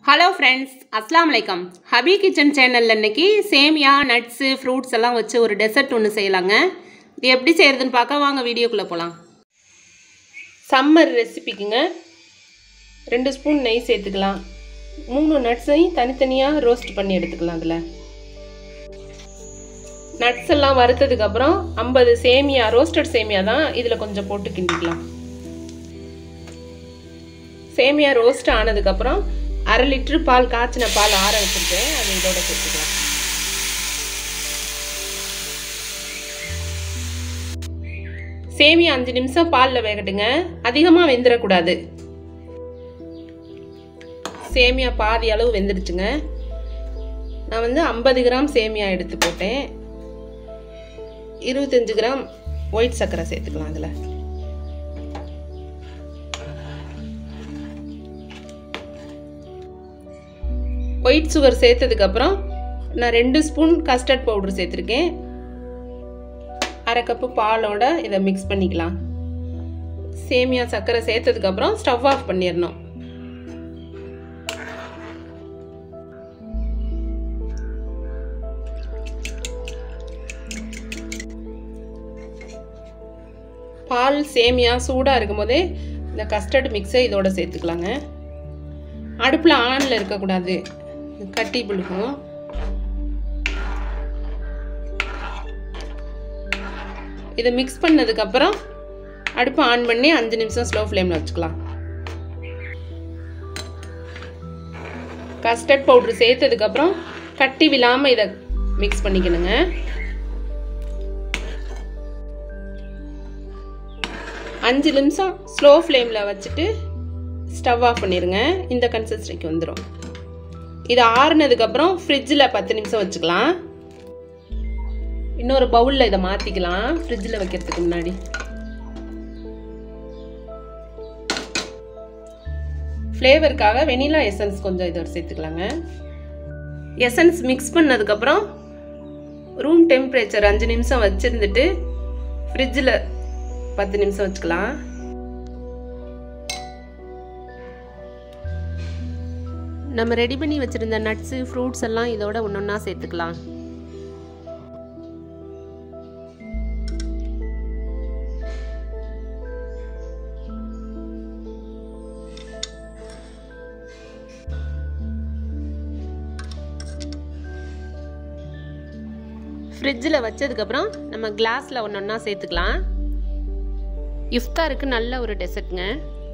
hello friends அஸ்லாம் வலைக்கம் ஹபி kitchen சேனலில் இன்னைக்கு சேமியா நட்ஸு ஃப்ரூட்ஸ் எல்லாம் வச்சு ஒரு டெசர்ட் ஒன்று செய்யலாங்க இது எப்படி செய்கிறதுன்னு பார்க்க வாங்க வீடியோக்குள்ளே போகலாம் சம்மர் ரெசிபிக்குங்க ரெண்டு ஸ்பூன் நெய் சேர்த்துக்கலாம் மூணு நட்ஸையும் தனித்தனியாக ரோஸ்ட் பண்ணி எடுத்துக்கலாம் அதில் நட்ஸ் எல்லாம் வறுத்ததுக்கப்புறம் ஐம்பது சேமியா ரோஸ்டட் சேமியா தான் இதில் கொஞ்சம் போட்டு கிண்டிக்கலாம் சேமியா ரோஸ்ட் ஆனதுக்கப்புறம் அரை லிட்ரு பால் காய்ச்சின பால் ஆற வச்சுருக்கேன் அதை இதோட சேர்த்துக்கலாம் சேமியா அஞ்சு நிமிஷம் பாலில் வேகட்டுங்க அதிகமாக வெந்துடக்கூடாது சேமியா பாதி அளவு வெந்துடுச்சுங்க நான் வந்து ஐம்பது கிராம் சேமியா எடுத்து போட்டேன் இருபத்தஞ்சு கிராம் ஒயிட் சர்க்கரை சேர்த்துக்கலாம் அதில் ஒயிட் சுகர் சேர்த்ததுக்கப்புறம் நான் ரெண்டு ஸ்பூன் கஸ்டர்ட் பவுடர் சேர்த்துருக்கேன் அரை கப்பு பாலோட இதை மிக்ஸ் பண்ணிக்கலாம் சேமியா சர்க்கரை சேர்த்ததுக்கப்புறம் ஸ்டவ் ஆஃப் பண்ணிடணும் பால் சேமியா சூடாக இருக்கும் போதே இந்த கஸ்டர்ட் மிக்ஸை இதோட சேர்த்துக்கலாங்க அடுப்பில் ஆனில் இருக்கக்கூடாது கட்டி பிடிக்கும் இதை மிக்ஸ் பண்ணதுக்கப்புறம் அடுப்பு ஆன் பண்ணி அஞ்சு நிமிஷம் ஸ்லோ ஃப்ளேமில் வச்சுக்கலாம் கஸ்டர்ட் பவுட்ரு சேர்த்ததுக்கப்புறம் கட்டி விழாமல் இதை மிக்ஸ் பண்ணிக்கணுங்க அஞ்சு நிமிஷம் ஸ்லோ ஃப்ளேமில் வச்சுட்டு ஸ்டவ் ஆஃப் பண்ணிடுங்க இந்த கன்சிஸ்டன்சிக்கு வந்துடும் இது ஆறுனதுக்கப்புறம் ஃப்ரிட்ஜில் பத்து நிமிஷம் வச்சுக்கலாம் இன்னொரு பவுலில் இதை மாற்றிக்கலாம் ஃப்ரிட்ஜில் வைக்கிறதுக்கு முன்னாடி ஃப்ளேவருக்காக வெனிலா எசன்ஸ் கொஞ்சம் இதோட சேர்த்துக்கலாங்க எசன்ஸ் மிக்ஸ் பண்ணதுக்கப்புறம் ரூம் டெம்பரேச்சர் அஞ்சு நிமிஷம் வச்சுருந்துட்டு ஃப்ரிட்ஜில் பத்து நிமிஷம் வச்சுக்கலாம் நம்ம ரெடி பண்ணி வச்சுருந்த நட்ஸு ஃப்ரூட்ஸ் எல்லாம் இதோட ஒன்று ஒன்றா சேர்த்துக்கலாம் ஃப்ரிட்ஜில் வச்சதுக்கப்புறம் நம்ம கிளாஸில் ஒன்று ஒன்றா சேர்த்துக்கலாம் இஃப்தாருக்கு நல்ல ஒரு டெசர்ட்ங்க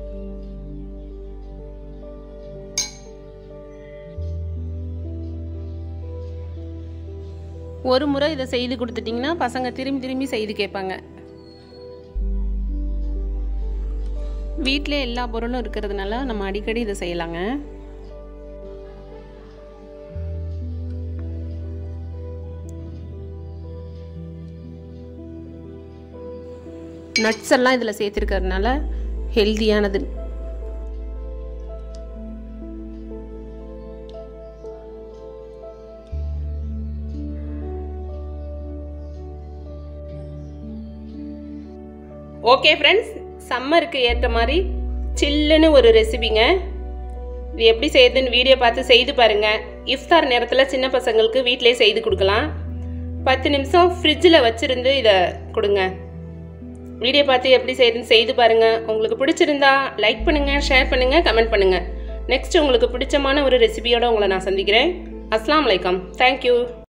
ஒரு முறை இதை செய்து கொடுத்துட்டிங்கன்னா பசங்க திரும்பி திரும்பி செய்து கேட்பாங்க வீட்டிலே எல்லா பொருளும் இருக்கிறதுனால நம்ம அடிக்கடி இதை செய்யலாங்க நட்ஸ் எல்லாம் இதில் சேர்த்துருக்கறதுனால ஹெல்தியானது ஓகே ஃப்ரெண்ட்ஸ் சம்மருக்கு ஏற்ற மாதிரி சில்லுன்னு ஒரு ரெசிபிங்க இது எப்படி செய்யுதுன்னு வீடியோ பார்த்து செய்து பாருங்கள் இஃப்தார் நேரத்தில் சின்ன பசங்களுக்கு வீட்டிலே செய்து கொடுக்கலாம் பத்து நிமிஷம் ஃப்ரிட்ஜில் வச்சுருந்து இதை கொடுங்க வீடியோ பார்த்து எப்படி செய்யுதுன்னு செய்து பாருங்கள் உங்களுக்கு பிடிச்சிருந்தா லைக் பண்ணுங்கள் ஷேர் பண்ணுங்கள் கமெண்ட் பண்ணுங்கள் நெக்ஸ்ட் உங்களுக்கு பிடிச்சமான ஒரு ரெசிபியோடு உங்களை நான் சந்திக்கிறேன் அஸ்லாம் வலைக்கம் தேங்க்யூ